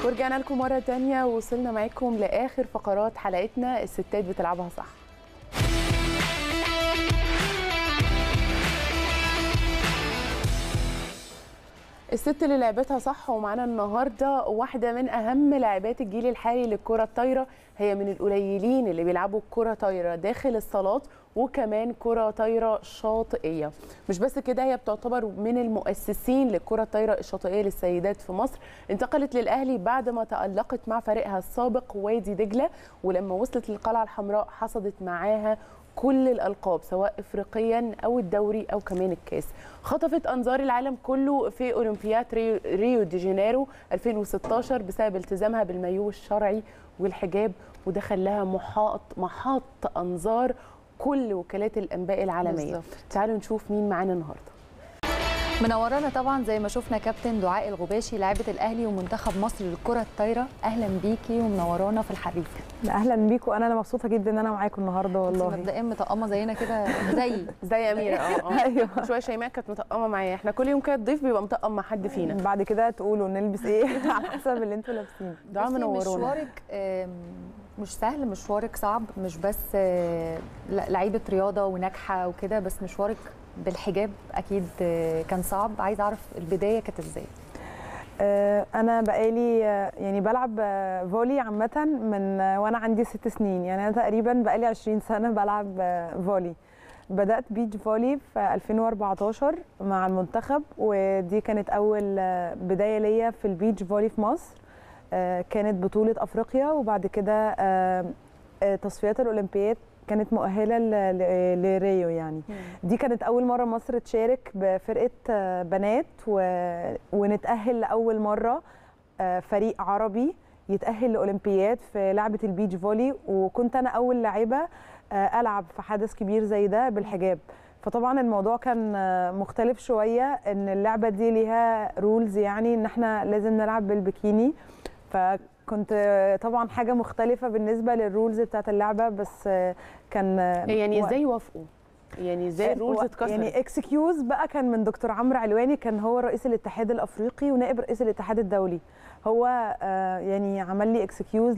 ورجعنا لكم مرة تانية ووصلنا معاكم لآخر فقرات حلقتنا الستات بتلعبها صح الست اللي لعبتها صح ومعانا النهارده واحده من اهم لاعبات الجيل الحالي للكره الطايره هي من القليلين اللي بيلعبوا كره طايره داخل الصالات وكمان كره طايره شاطئيه مش بس كده هي بتعتبر من المؤسسين للكره الطايره الشاطئيه للسيدات في مصر انتقلت للاهلي بعد ما تالقت مع فريقها السابق وادي دجله ولما وصلت للقلعه الحمراء حصدت معاها كل الالقاب سواء افريقيا او الدوري او كمان الكاس خطفت انظار العالم كله في اولمبياد ريو, ريو دي جانيرو 2016 بسبب التزامها بالمايو الشرعي والحجاب وده خلاها محاط محاط انظار كل وكالات الانباء العالميه بالظبط. تعالوا نشوف مين معانا النهارده منورانا طبعا زي ما شفنا كابتن دعاء الغباشي لاعبه الاهلي ومنتخب مصر للكره الطايره اهلا بيكي ومنورانا في الحريف اهلا بيكم انا انا مبسوطه جدا ان انا معاكم النهارده انت والله مبدئيا مطقمه زينا كده زي زي اميره اه اه ايوه شويه شيماء كانت مطقمه معايا احنا كل يوم كده الضيف بيبقى مطقم مع حد فينا بعد كده تقولوا نلبس ايه على حسب اللي انتوا لابسينه دعاء بصي، منورونا مشوارك آم، مش سهل مشوارك صعب مش بس آه، لا- لعيبه رياضه وناجحه وكده بس مشوارك بالحجاب اكيد آه، كان صعب عايزه اعرف البدايه كانت ازاي آه، انا بقالي آه، يعني بلعب آه، فولي عامه من آه، وانا عندي ست سنين يعني انا تقريبا بقالي 20 سنه بلعب آه، فولي بدات بيتش فولي في 2014 مع المنتخب ودي كانت اول آه، بدايه ليا في البيتش فولي في مصر آه، كانت بطوله افريقيا وبعد كده آه، آه، تصفيات الاولمبياد كانت مؤهله ل- ل- لريو يعني دي كانت اول مره مصر تشارك بفرقه آه، بنات و... ونتاهل لاول مره آه، فريق عربي يتاهل لاولمبياد في لعبه البيتش فولي وكنت انا اول لاعبه آه، العب في حدث كبير زي ده بالحجاب فطبعا الموضوع كان آه، مختلف شويه ان اللعبه دي ليها رولز يعني ان احنا لازم نلعب بالبكيني فكنت آه، طبعا حاجه مختلفه بالنسبه للرولز بتاعت اللعبه بس آه، كان آه، يعني و- ازاي وافقوا يعني ازاي الرولز و- اتكسرت يعني اكسكيوز بقى كان من دكتور عمرو علواني كان هو رئيس الاتحاد الافريقي ونائب رئيس الاتحاد الدولي هو آه، يعني عمل لي اكسكيوز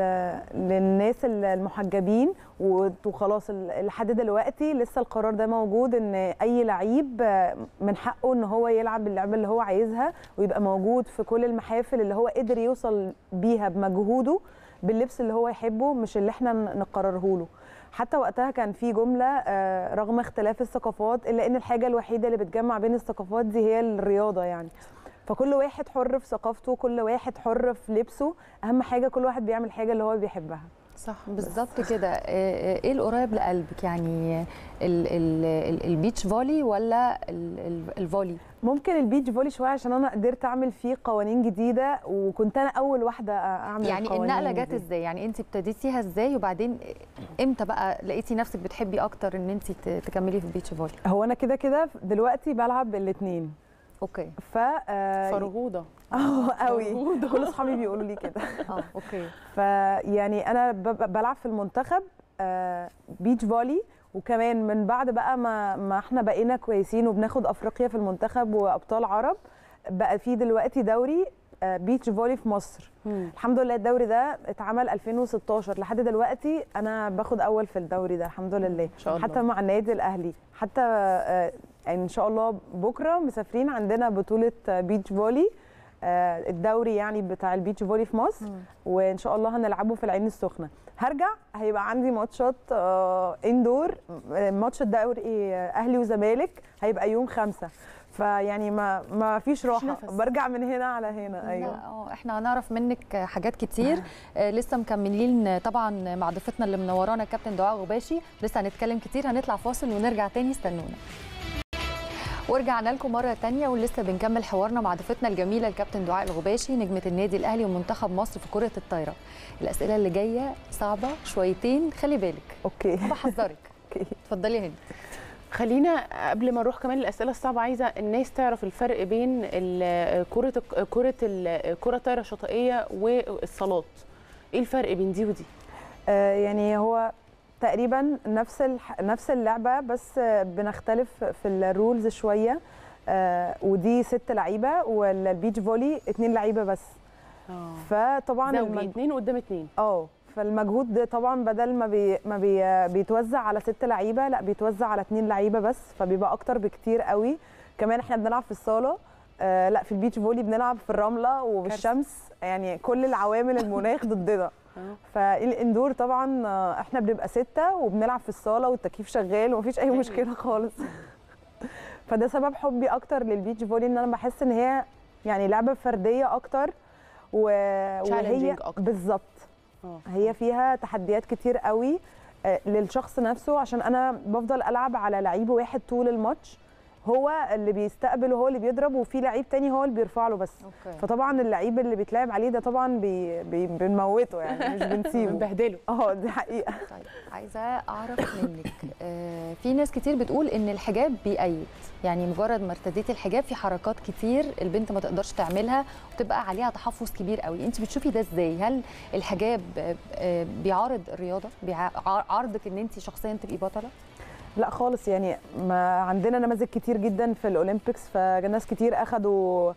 للناس المحجبين و- وخلاص ال- لحد دلوقتي لسه القرار ده موجود ان اي لعيب آه، من حقه ان هو يلعب اللعبه اللي هو عايزها ويبقى موجود في كل المحافل اللي هو قدر يوصل بيها بمجهوده باللبس اللي هو يحبه مش اللي احنا ن- نقرره له حتى وقتها كان في جمله آه، رغم اختلاف الثقافات الا ان الحاجه الوحيده اللي بتجمع بين الثقافات دي هي الرياضه يعني فكل واحد حر في ثقافته كل واحد حر في لبسه اهم حاجه كل واحد بيعمل حاجه اللي هو بيحبها صح بالظبط كده آه، آه، ايه القريب لقلبك يعني ال- ال- ال- البيتش فولي ولا ال- ال- الفولي ممكن البيتش فولي شويه عشان انا قدرت اعمل فيه قوانين جديده وكنت انا اول واحده اعمل يعني القوانين النقله جت دي. ازاي يعني انت ابتديتيها ازاي وبعدين امتى بقى لقيتي نفسك بتحبي اكتر ان انت ت- تكملي في البيتش فولي هو انا كده كده دلوقتي بلعب الاثنين اوكي ف آه، فرهوده اه قوي كل اصحابي بيقولوا لي كده اه اوكي فيعني انا ب- ب- بلعب في المنتخب آه، بيتش فولي وكمان من بعد بقى ما ما احنا بقينا كويسين وبناخد افريقيا في المنتخب وابطال عرب بقى في دلوقتي دوري آه، بيتش فولي في مصر مم. الحمد لله الدوري ده اتعمل 2016 لحد دلوقتي انا باخد اول في الدوري ده الحمد لله شاء الله. حتى مع النادي الاهلي حتى آه، يعني ان شاء الله بكره مسافرين عندنا بطوله آه، بيتش فولي آه، الدوري يعني بتاع البيتش فولي في مصر وان شاء الله هنلعبه في العين السخنه هرجع هيبقى عندي ماتشات آه، اندور آه، ماتش الدوري آه، اهلي وزمالك هيبقى يوم خمسة فيعني ما ما فيش راحه نفس. برجع من هنا على هنا ايوه لا، اه احنا هنعرف منك حاجات كتير آه، لسه مكملين طبعا مع ضيفتنا اللي منورانا كابتن دعاء غباشي لسه هنتكلم كتير هنطلع فاصل ونرجع تاني استنونا ورجعنا لكم مرة تانية ولسه بنكمل حوارنا مع ضيفتنا الجميلة الكابتن دعاء الغباشي نجمة النادي الأهلي ومنتخب مصر في كرة الطايرة الأسئلة اللي جاية صعبة شويتين خلي بالك اوكي بحذرك اوكي اتفضلي هنا خلينا قبل ما نروح كمان الاسئله الصعبه عايزه الناس تعرف الفرق بين ال- كره كره ال- كره الطايره الشاطئيه والصالات ايه الفرق بين دي ودي آه، يعني هو تقريبا نفس الح... نفس اللعبه بس آه، بنختلف في الرولز شويه آه، ودي ست لعيبه والبيتش فولي اتنين لعيبه بس اه فطبعا زوجي المج... اتنين قدام اتنين اه فالمجهود ده طبعا بدل ما بي... ما بي... بيتوزع على ست لعيبه لا بيتوزع على اتنين لعيبه بس فبيبقى اكتر بكتير قوي كمان احنا بنلعب في الصاله آه لا في البيتش فولي بنلعب في الرمله وبالشمس يعني كل العوامل المناخ ضدنا اه فالاندور طبعا آه، احنا بنبقى سته وبنلعب في الصاله والتكييف شغال ومفيش اي مشكله خالص فده سبب حبي اكتر للبيتش فولي ان انا بحس ان هي يعني لعبه فرديه اكتر و... وهي Challenging أكتر. بالظبط اه هي فيها تحديات كتير قوي آه، للشخص نفسه عشان انا بفضل العب على لعيب واحد طول الماتش هو اللي بيستقبل وهو اللي بيضرب وفي لعيب تاني هو اللي بيرفع له بس اوكي فطبعا اللعيب اللي بيتلعب عليه ده طبعا بي بي بنموته يعني مش بنسيبه بنبهدله اه دي حقيقه طيب عايزه اعرف منك آه، في ناس كتير بتقول ان الحجاب بيأيد يعني مجرد ما ارتديتي الحجاب في حركات كتير البنت ما تقدرش تعملها وتبقى عليها تحفظ كبير قوي انت بتشوفي ده ازاي هل الحجاب آه، آه، بيعارض الرياضه بيعارضك ان انت شخصيا تبقي بطله لا خالص يعني ما عندنا نماذج كتير جدا في الاولمبيكس فناس كتير اخدوا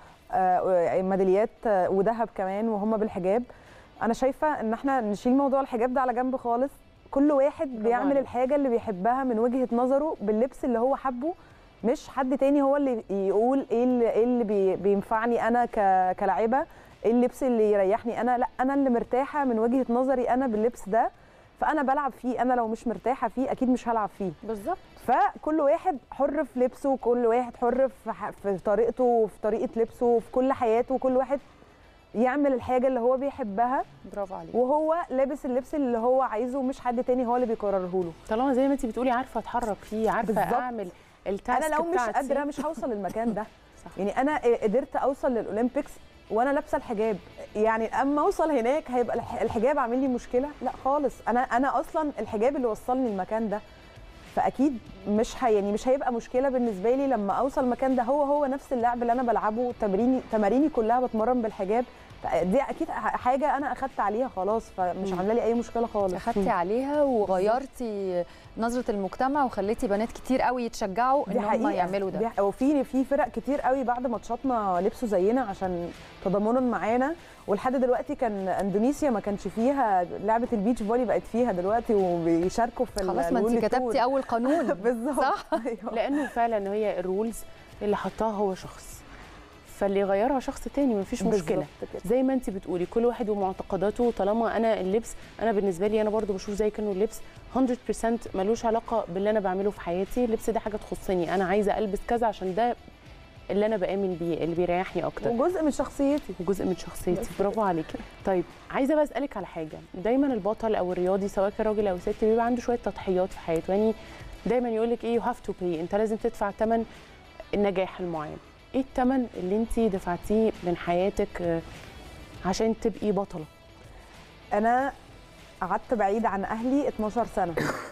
آه، ميداليات آه، وذهب كمان وهم بالحجاب انا شايفه ان احنا نشيل موضوع الحجاب ده على جنب خالص كل واحد بيعمل عليك. الحاجه اللي بيحبها من وجهه نظره باللبس اللي هو حبه مش حد تاني هو اللي يقول ايه اللي, إيه اللي بي بينفعني انا ك- كلاعبه ايه اللبس اللي يريحني انا لا انا اللي مرتاحه من وجهه نظري انا باللبس ده فانا بلعب فيه انا لو مش مرتاحه فيه اكيد مش هلعب فيه بالظبط فكل واحد حر في لبسه كل واحد حر في, ح- في طريقته في طريقه لبسه في كل حياته كل واحد يعمل الحاجه اللي هو بيحبها برافو عليك وهو لابس اللبس اللي هو عايزه مش حد تاني هو اللي بيقرره له طالما زي ما انت بتقولي عارفه اتحرك فيه عارفه بالظبط. اعمل التاسك انا لو مش بتاعتي. قادره مش هوصل للمكان ده صح. يعني انا قدرت اوصل للاولمبيكس وانا لابسه الحجاب يعني اما اوصل هناك هيبقى الح- الحجاب عامل لي مشكله لا خالص انا انا اصلا الحجاب اللي وصلني المكان ده فاكيد مش هي يعني مش هيبقى مشكله بالنسبه لي لما اوصل المكان ده هو هو نفس اللعب اللي انا بلعبه تماريني تماريني كلها بتمرن بالحجاب دي اكيد حاجه انا اخدت عليها خلاص فمش مم. عامله لي اي مشكله خالص اخدتي عليها وغيرتي نظره المجتمع وخليتي بنات كتير قوي يتشجعوا ان هم يعملوا ده دي حقيقة. وفي في فرق كتير قوي بعد ماتشاتنا لبسوا زينا عشان تضامنا معانا ولحد دلوقتي كان اندونيسيا ما كانش فيها لعبه البيتش فولي بقت فيها دلوقتي وبيشاركوا في خلاص ما الورلد انت كتبتي تور. اول قانون بالظبط صح أيوة. لانه فعلا هي الرولز اللي حطها هو شخص فاللي يغيرها شخص تاني مفيش مشكله بالظبط كده. زي ما انت بتقولي كل واحد ومعتقداته طالما انا اللبس انا بالنسبه لي انا برضو بشوف زي كانه اللبس 100% ملوش علاقه باللي انا بعمله في حياتي اللبس ده حاجه تخصني انا عايزه البس كذا عشان ده اللي انا بامن بيه اللي بيريحني اكتر وجزء من شخصيتي جزء من شخصيتي بس برافو عليكي طيب عايزه بقى اسالك على حاجه دايما البطل او الرياضي سواء كان راجل او ست بيبقى عنده شويه تضحيات في حياته يعني دايما يقول لك ايه يو هاف تو باي انت لازم تدفع ثمن النجاح المعين ايه الثمن اللي انت دفعتيه من حياتك آه، عشان تبقي بطله انا قعدت بعيد عن اهلي 12 سنه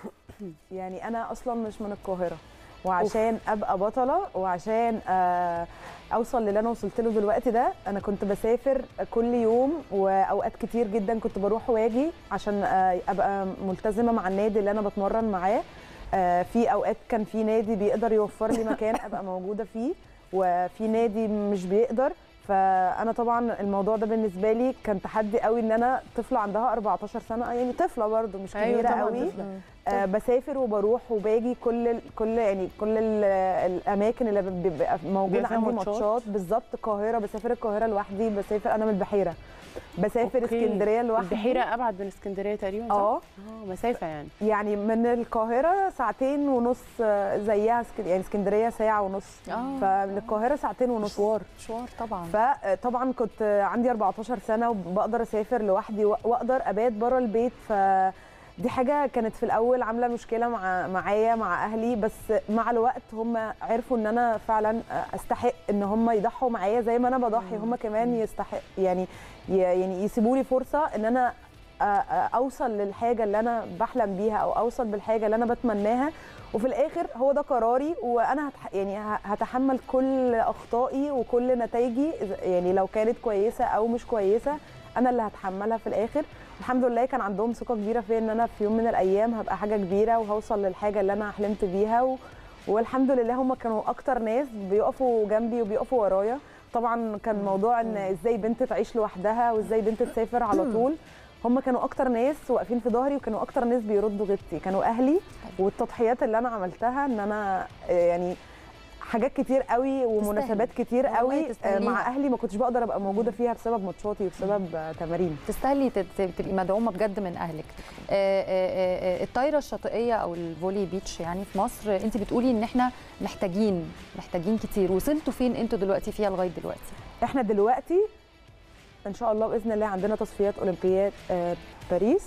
يعني انا اصلا مش من القاهره وعشان ابقى بطله وعشان آه، اوصل للي انا وصلت له دلوقتي ده انا كنت بسافر كل يوم واوقات كتير جدا كنت بروح واجي عشان آه، ابقى ملتزمه مع النادي اللي انا بتمرن معاه آه، في اوقات كان في نادي بيقدر يوفر لي مكان ابقى موجوده فيه وفي نادي مش بيقدر فانا طبعا الموضوع ده بالنسبه لي كان تحدي قوي ان انا طفله عندها 14 سنه يعني طفله برضو مش أيوة كبيره طبعاً قوي طفلة. آه بسافر وبروح وباجي كل ال- كل يعني كل ال- الاماكن اللي بيبقى موجود بيبقى فيها عندي ماتشات. ماتشات بالظبط القاهره بسافر القاهره لوحدي بسافر انا من البحيره بسافر أوكي. اسكندريه لوحدي البحيره ابعد من اسكندريه تقريبا صح؟ اه اه مسافه يعني يعني من القاهره ساعتين ونص آه، زيها اسك- يعني اسكندريه ساعه ونص آه. فالقاهره ساعتين ونص مشوار مشوار طبعا فطبعا كنت عندي 14 سنه وبقدر اسافر لوحدي واقدر ابات بره البيت ف دي حاجه كانت في الاول عامله مشكله مع معايا مع اهلي بس مع الوقت هم عرفوا ان انا فعلا استحق ان هم يضحوا معايا زي ما انا بضحي هم كمان يستحق يعني ي- يعني يسيبوا لي فرصه ان انا أ- أ- اوصل للحاجه اللي انا بحلم بيها او اوصل بالحاجه اللي انا بتمناها وفي الاخر هو ده قراري وانا هتح... يعني ه- هتحمل كل اخطائي وكل نتائجي إذا- يعني لو كانت كويسه او مش كويسه انا اللي هتحملها في الاخر الحمد لله كان عندهم ثقه كبيره فيا ان انا في يوم من الايام هبقى حاجه كبيره وهوصل للحاجه اللي انا حلمت بيها و... والحمد لله هم كانوا اكتر ناس بيقفوا جنبي وبيقفوا ورايا طبعا كان موضوع ان ازاي بنت تعيش لوحدها وازاي بنت تسافر على طول هم كانوا اكتر ناس واقفين في ظهري وكانوا اكتر ناس بيردوا غيبتي كانوا اهلي والتضحيات اللي انا عملتها ان انا آه، يعني حاجات كتير قوي ومناسبات كتير والله قوي آه، تستاهليها. مع اهلي ما كنتش بقدر ابقى موجوده فيها بسبب ماتشاتي وبسبب آه، تمارين تستاهلي تت- تبقي مدعومه بجد من اهلك آه، آه، آه، الطايره الشاطئيه او الفولي بيتش يعني في مصر انت بتقولي ان احنا محتاجين محتاجين كتير وصلتوا فين انتوا دلوقتي فيها لغايه دلوقتي احنا دلوقتي ان شاء الله باذن الله عندنا تصفيات اولمبياد آه، باريس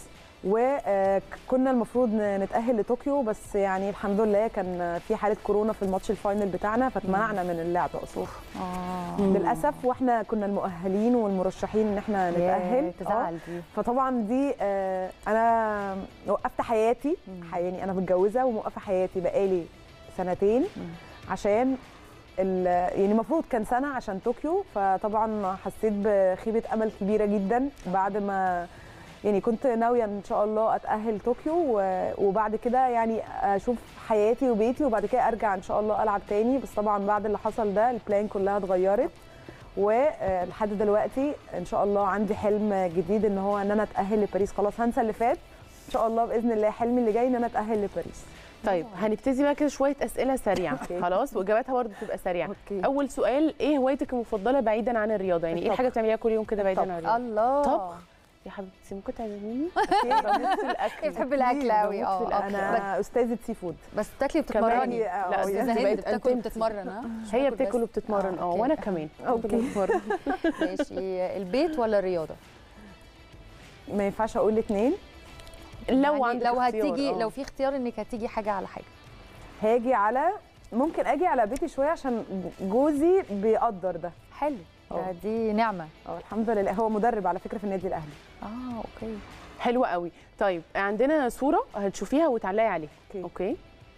وكنا المفروض ن- نتاهل لطوكيو بس يعني الحمد لله كان في حاله كورونا في الماتش الفاينل بتاعنا فاتمنعنا من اللعب اصلا اه للاسف واحنا كنا المؤهلين والمرشحين ان احنا نتاهل آه. تزعل دي فطبعا دي آه، انا وقفت حياتي مم. ح- يعني انا متجوزه وموقفه حياتي بقالي سنتين عشان ال- يعني المفروض كان سنه عشان طوكيو فطبعا حسيت بخيبه امل كبيره جدا بعد ما يعني كنت ناويه ان شاء الله اتاهل طوكيو و- وبعد كده يعني اشوف حياتي وبيتي وبعد كده ارجع ان شاء الله العب تاني بس طبعا بعد اللي حصل ده البلان كلها اتغيرت ولحد دلوقتي ان شاء الله عندي حلم جديد ان هو ان انا اتاهل لباريس خلاص هنسى اللي فات ان شاء الله باذن الله حلمي اللي جاي ان انا اتاهل لباريس طيب هنبتدي بقى كده شويه اسئله سريعه أوكي. خلاص واجاباتها برضه تبقى سريعه اوكي اول سؤال ايه هوايتك المفضله بعيدا عن الرياضه يعني ايه الطبخ. الحاجه بتعمليها كل يوم كده بعيدا عن الطبخ. الرياضه الله طبخ يا حبيبتي ممكن تعزميني أوكي. بموت في الاكل هي بتحب الاكل قوي بموت في اه الأكل. آه. انا استاذه سي فود بس بتاكلي كمان وبتتمرني آه، لا آه، أستاذة استاذه بقت هند بتاكل أنتمتي. وبتتمرن ها مش هي باكل بتاكل بس. وبتتمرن اه أوكي. وانا كمان أوكي. باكل وبتتمرن. ماشي البيت ولا الرياضه ما ينفعش اقول الاثنين لو يعني عندك لو اختيار، هتيجي آه. لو في اختيار انك هتيجي حاجه على حاجه هاجي على ممكن اجي على بيتي شويه عشان جوزي بيقدر ده حلو ده آه. دي نعمه اه الحمد لله هو مدرب على فكره في النادي الاهلي اه اوكي حلوه قوي طيب عندنا صوره هتشوفيها وتعلقي عليها أوكي. اوكي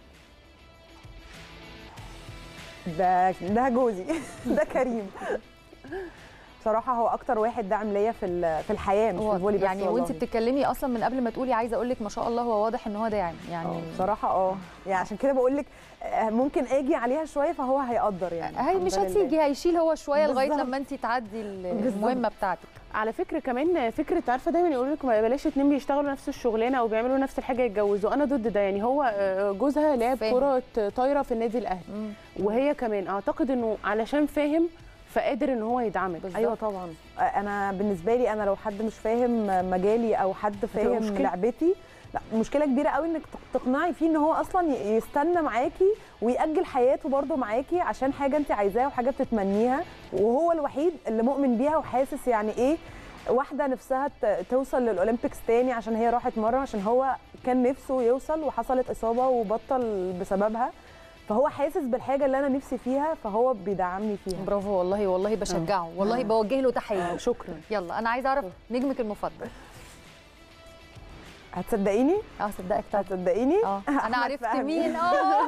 ده ده جوزي ده كريم بصراحه هو اكتر واحد داعم ليا في ال- في الحياه مش في هو الفولي بس يعني والله. وانت بتتكلمي اصلا من قبل ما تقولي عايزه اقول لك ما شاء الله هو واضح ان هو داعم يعني آه، بصراحه اه يعني عشان كده بقول لك آه، ممكن اجي عليها شويه فهو هيقدر يعني هي الحمد مش لله. هتيجي هيشيل هو شويه لغايه بالظبط. لما انت تعدي ال- بالظبط. المهمه بتاعتك على فكره كمان فكره عارفه دايما يقولوا لكم بلاش اتنين بيشتغلوا نفس الشغلانه او بيعملوا نفس الحاجه يتجوزوا انا ضد ده يعني هو آه، جوزها لعب فاهم. كره طايره في النادي الاهلي وهي كمان اعتقد انه علشان فاهم فقادر ان هو يدعمك بالظبط. ايوه طبعا انا بالنسبه لي انا لو حد مش فاهم مجالي او حد فاهم مشكلة. لعبتي لا مشكله كبيره قوي انك تقنعي فيه ان هو اصلا ي- يستنى معاكي ويأجل حياته برضه معاكي عشان حاجه انت عايزاها وحاجه بتتمنيها وهو الوحيد اللي مؤمن بيها وحاسس يعني ايه واحده نفسها ت- توصل للاولمبيكس تاني عشان هي راحت مره عشان هو كان نفسه يوصل وحصلت اصابه وبطل بسببها فهو حاسس بالحاجه اللي انا نفسي فيها فهو بيدعمني فيها برافو والله والله بشجعه والله بوجه له تحيه شكرا يلا انا عايزه اعرف نجمك المفضل هتصدقيني اه صدقك طب هتصدقيني اه انا أحمد عرفت فهمي. مين اه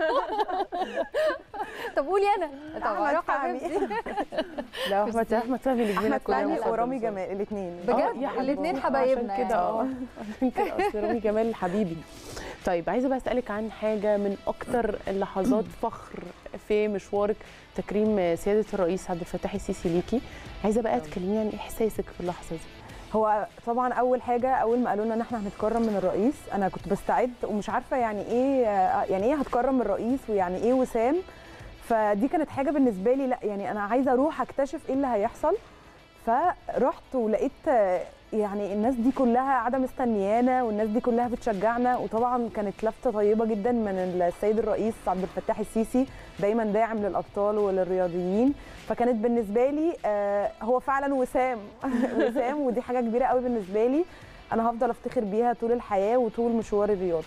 طب قولي انا طب أحمد اروح فهمي. حبيبتي لا احمد احمد فهمي اللي جبنا احمد كلنا فهمي مساعدة ورامي بصراحة. جمال الاثنين بجد؟ آه، يا حبيبي. الاتنين آه، حبايبنا عشان كده يعني. اه عشان كده اصل رامي جمال حبيبي طيب عايزه بقى اسالك عن حاجه من اكتر اللحظات فخر في مشوارك تكريم سياده الرئيس عبد الفتاح السيسي ليكي عايزه بقى تكلميني عن احساسك في اللحظه دي هو طبعا اول حاجه اول ما قالوا لنا ان احنا هنتكرم من الرئيس انا كنت بستعد ومش عارفه يعني ايه يعني ايه هتكرم من الرئيس ويعني ايه وسام فدي كانت حاجه بالنسبه لي لا يعني انا عايزه اروح اكتشف ايه اللي هيحصل فرحت ولقيت يعني الناس دي كلها قاعده مستنيانا والناس دي كلها بتشجعنا وطبعا كانت لفته طيبه جدا من السيد الرئيس عبد الفتاح السيسي دايما داعم للابطال وللرياضيين فكانت بالنسبه لي آه، هو فعلا وسام وسام ودي حاجه كبيره قوي بالنسبه لي انا هفضل افتخر بيها طول الحياه وطول مشوار الرياضي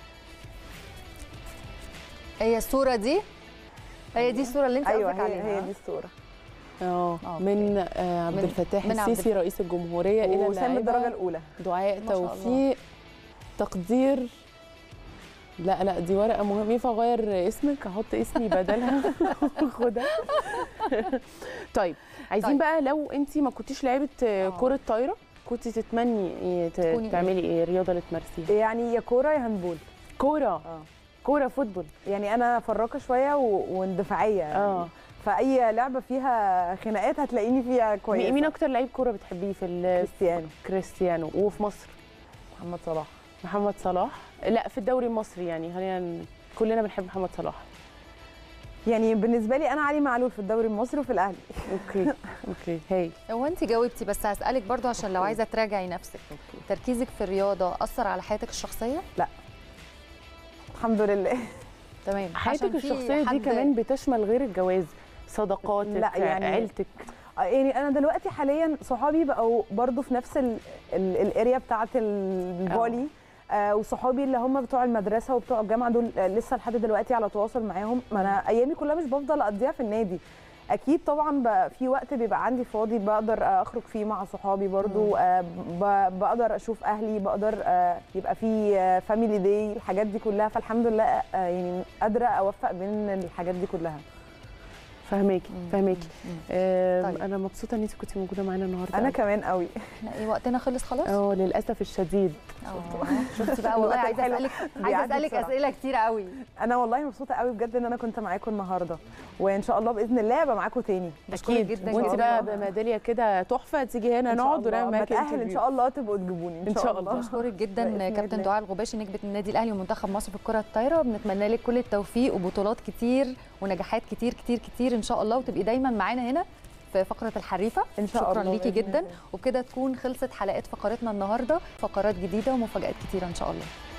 هي الصوره دي هي دي الصوره اللي انت ايوه قصدك هي, عليها هي ها؟ دي الصوره اه آه، من آه، عبد من- الفتاح من عبد السيسي رئيس الجمهوريه الى وسام الدرجه اللاعبة الاولى دعاء ما شاء الله. توفيق تقدير لا لا دي ورقه مهمه ينفع اغير اسمك احط اسمي بدلها خدها طيب عايزين طيب. بقى لو انت ما كنتيش لعيبه آه، آه. كره طايره كنت تتمني إيه ت- تكوني إيه؟ تعملي ايه الرياضه اللي تمارسيها يعني يا كوره يا هاندبول كوره اه كوره فوتبول يعني انا فراكه شويه و- واندفاعيه يعني. اه فاي لعبه فيها خناقات هتلاقيني فيها كويسه مين اكتر لعيب كوره بتحبيه في ال- كريستيانو كريستيانو وفي مصر محمد صلاح محمد صلاح لا في الدوري المصري يعني خلينا كلنا بنحب محمد صلاح يعني بالنسبه لي انا علي معلول في الدوري المصري وفي الاهلي اوكي اوكي هاي هو انت جاوبتي بس هسالك برضو عشان لو عايزه تراجعي نفسك تركيزك في الرياضه اثر على حياتك الشخصيه الحمد لله تمام حياتك عشان في الشخصيه دي حد- كمان بتشمل غير الجواز صداقاتك لا، يعني- عيلتك آه، يعني انا دلوقتي حاليا صحابي بقوا برضو في نفس ال- ال- الاريا بتاعه الفولي آه وصحابي اللي هم بتوع المدرسه وبتوع الجامعه دول آه لسه لحد دلوقتي على تواصل معاهم ما انا ايامي كلها مش بفضل اقضيها في النادي اكيد طبعا بقى في وقت بيبقى عندي فاضي بقدر آه، اخرج فيه مع صحابي برضو آه ب- بقدر اشوف اهلي بقدر آه يبقى في فاميلي داي الحاجات دي كلها فالحمد لله آه يعني قادره اوفق بين الحاجات دي كلها فهماكي مم. فهماكي مم. آم، طيب. انا مبسوطه ان انت كنتي موجوده معانا النهارده انا كمان قوي احنا ايه وقتنا خلص خلاص اه للاسف الشديد آه، شفتي بقى والله الوقت عايزه الحلو اسالك عايزه بيعدي اسالك بسرعة. اسئله كتير قوي انا والله مبسوطه قوي بجد ان انا كنت معاكم النهارده وان شاء الله باذن الله ابقى معاكم تاني بشكرك اكيد جدا وانت جدا. بقى بميداليه كده تحفه تيجي هنا إن شاء نقعد الله. ونعمل معاكي بتاهل ان انترفيو. شاء الله تبقوا تجيبوني ان إن شاء شاء الله الله. بشكرك جدا بإذن كابتن الله. دعاء الغباشي نجمه النادي الاهلي ومنتخب مصر في الكره الطايره بنتمنى لك كل التوفيق وبطولات كتير ونجاحات كتير كتير كتير ان شاء الله وتبقي دايما معانا هنا في فقره الحريفه ان شاء شكرا الله ليكي بإذن جدا الله. وبكده تكون خلصت حلقات فقرتنا النهارده فقرات جديده ومفاجات كتيره ان شاء الله